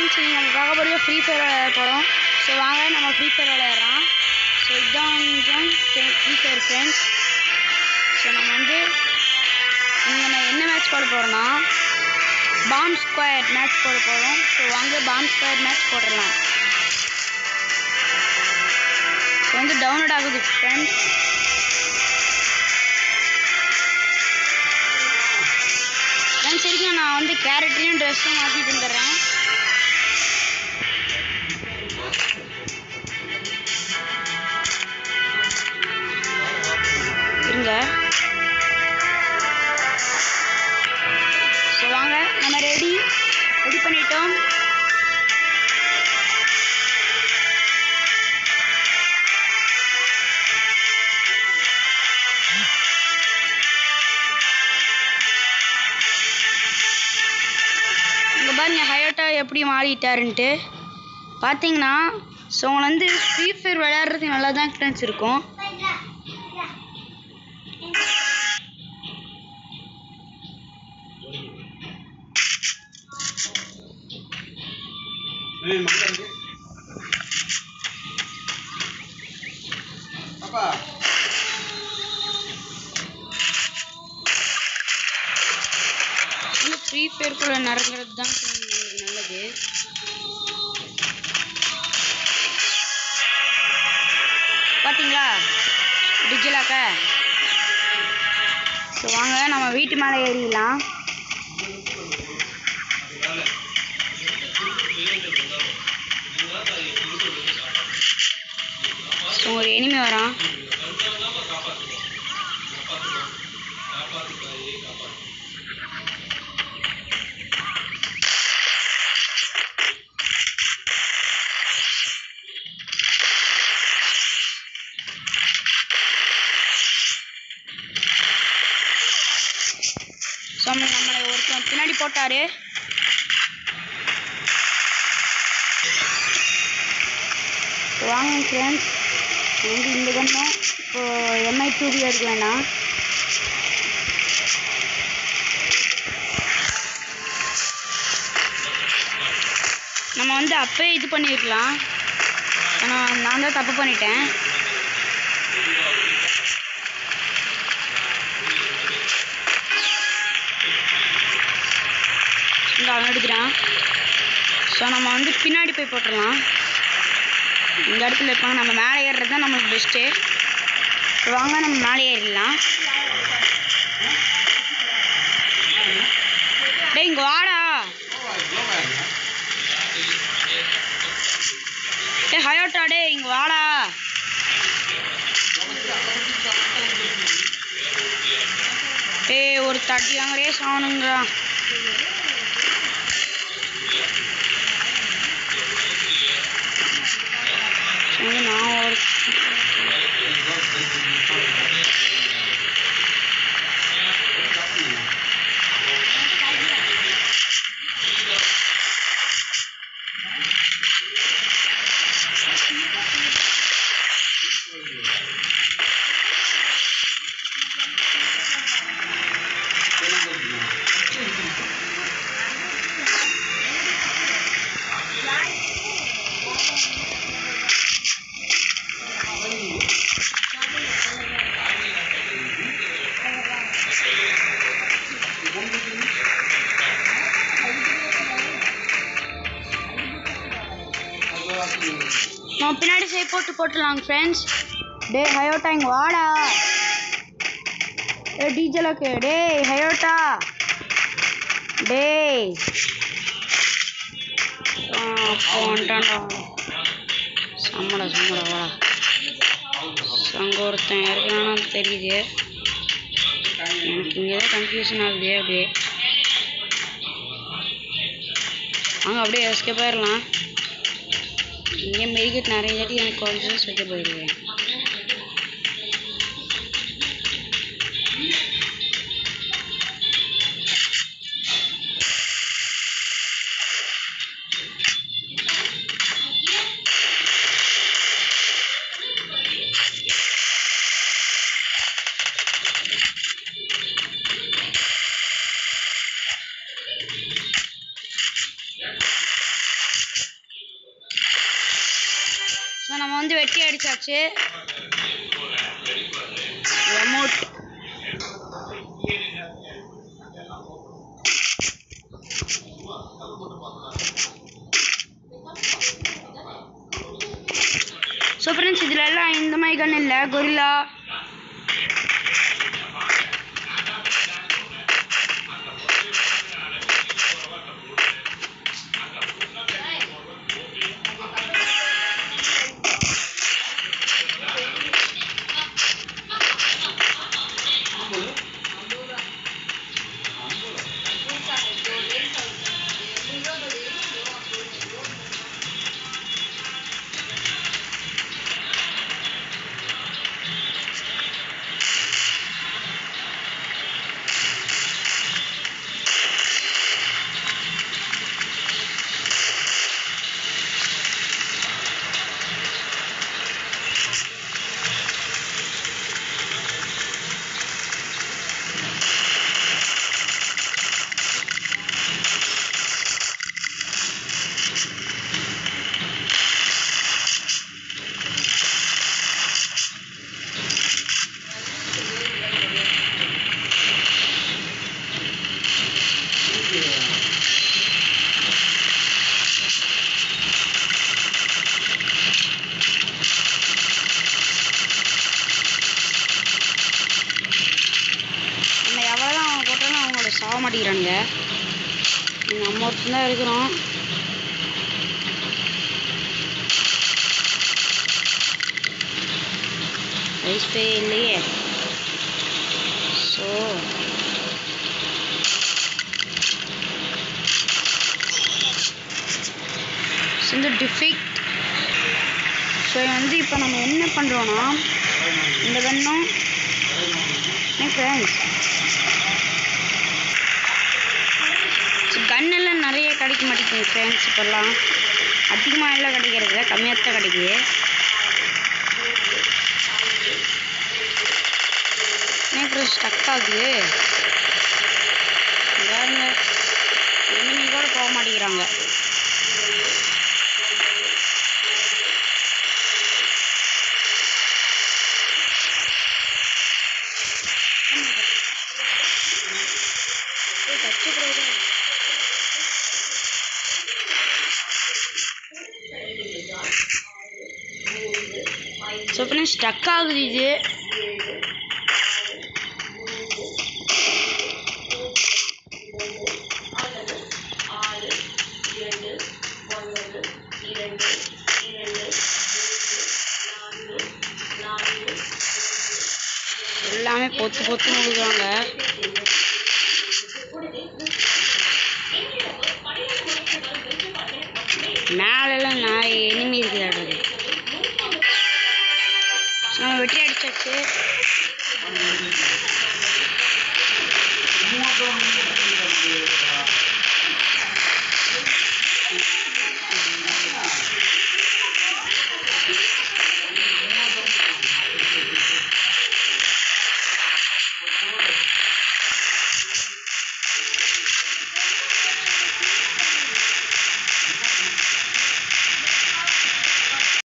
Friends நீங்கள் நம்ம பார்க்க போகிறது ஃப்ரீ ஃபயர் விளையாட போகிறோம் ஸோ வாங்க நம்ம ஃப்ரீ ஃபயர் விளையாடுறோம் ஸோ இதுதான் கொஞ்சம் ஃப்ரீ ஃபயர் ஃப்ரெண்ட்ஸ் ஸோ நம்ம வந்து இங்கே நான் என்ன மேட்ச் போட போகிறோன்னா பாம் ஸ்கொயர் மேட்ச் போட போகிறோம் ஸோ வாங்க பாம் ஸ்கொயர் மேட்ச் போட்டுடலாம் ஸோ வந்து டவுன்லோட் ஆகுது ஃப்ரெண்ட்ஸ் ஃப்ரெண்ட்ஸ் வரைக்கும் நான் வந்து கேரட்டையும் ட்ரெஸ்ஸும் மாற்றி தந்துடுறேன் இருங்க ஸோ வாங்க நம்ம ரெடி ரெடி பண்ணிட்டோம் இங்கே பாருங்க ஹயோட்டா எப்படி மாறிட்டாருன்ட்டு பார்த்தீங்கன்னா ஸோ உங்களை வந்து ஃப்ரீ ஃபயர் விளையாடுறதுக்கு நல்லா தான் ஃப்ரெண்ட்ஸ் இருக்கும் அப்பா வந்து ஃப்ரீ ஃபயர்க்குள்ளே நடக்கிறது தான் நம்மளுக்கு நல்லது பார்த்தீங்களா டிஜிலாக்க ஸோ வாங்க நம்ம வீட்டு மேலே ஏறிடலாம் ஸோ ஒரு எனிமி வரான் ஸோ நம்மளை ஒருத்தன் பின்னாடி போட்டாரு வாங்க ஃப்ரெண்ட்ஸ் வந்து இந்த கண்ணும் இப்போ எம்ஐ டூபி எடுக்க வேண்டாம் நம்ம வந்து அப்பே இது பண்ணியிருக்கலாம் ஆனால் நான் தான் தப்பு பண்ணிட்டேன் இந்த அவன் எடுக்கிறான் ஸோ நம்ம வந்து பின்னாடி போய் போட்டுடலாம் இந்த இடத்துல இருப்பாங்க நம்ம மேலே ஏறுறது தான் நம்மளுக்கு பெஸ்ட்டு வாங்க நம்ம மேலே ஏறிடலாம் டேய் இங்கே வாடா டேய் ஹயோட்டா டேய் இங்கே வாடா டேய் ஒரு தட்டி அங்கேயே சாவணுங்கிறான் வந்து நான் ஒரு நம்ம பின்னாடி சைடு போட்டு போட்டுடலாம் ஃப்ரெண்ட்ஸ் டே ஹயோட்டா இங்கே வாடா ஏ டீஜலுக்கு டேய் ஹயோட்டா டேய் போன்ட்டான்டா சம்மடா சம்மடா வாடா அங்கே ஒருத்தன் இருக்கிறான்னு தெரியுது எனக்கு இங்கே தான் கன்ஃபியூஷன் ஆகுது அப்படியே அங்கே அப்படியே எஸ்கேப் ஆயிடலாம் இங்கே மெடிக்கெட் நிறைய வாட்டி எனக்கு கொஞ்சம் சொல்லிட்டு போயிடுவேன் வந்து வெட்டி அடிச்சாச்சு எமோட் ஸோ ஃப்ரெண்ட்ஸ் இதில் எல்லாம் இந்த மாதிரி கன் இல்லை கொரில்லா நம்ம எவ்வளோதான் அவங்க போட்டாலும் அவங்களோட சாக மாட்டேங்கிறானுங்க நம்ம ஒருத்தன் தான் இருக்கிறோம் ஐஸ் பே இல்லையே ஸோ இந்த டிஃபிக் ஸோ வந்து இப்போ நம்ம என்ன பண்ணுறோன்னா இந்த கண்ணும் ஃப்ரெண்ட்ஸ் கன் எல்லாம் நிறைய கிடைக்க மாட்டேங்குது ஃப்ரெண்ட்ஸ் இப்போல்லாம் அதிகமாக எல்லாம் கிடைக்கிறது இல்ல, கம்மியாக தான் கிடைக்குது ஏன் ஃப்ரெண்ட்ஸ் ஸ்டக் ஆகுது பாருங்க எனிமி கூட போக மாட்டேங்கிறாங்க ஏய், தச்சு போடுறா. ஸோ ஃப்ரெண்ட்ஸ் ஸ்டக் ஆகுது இது எல்லாமே பொத்து பொத்து முழுகுறாங்க மேலெல்லாம் நான் எனிமி இருக்கிறது நம்ம வெட்டி அடிச்சாச்சு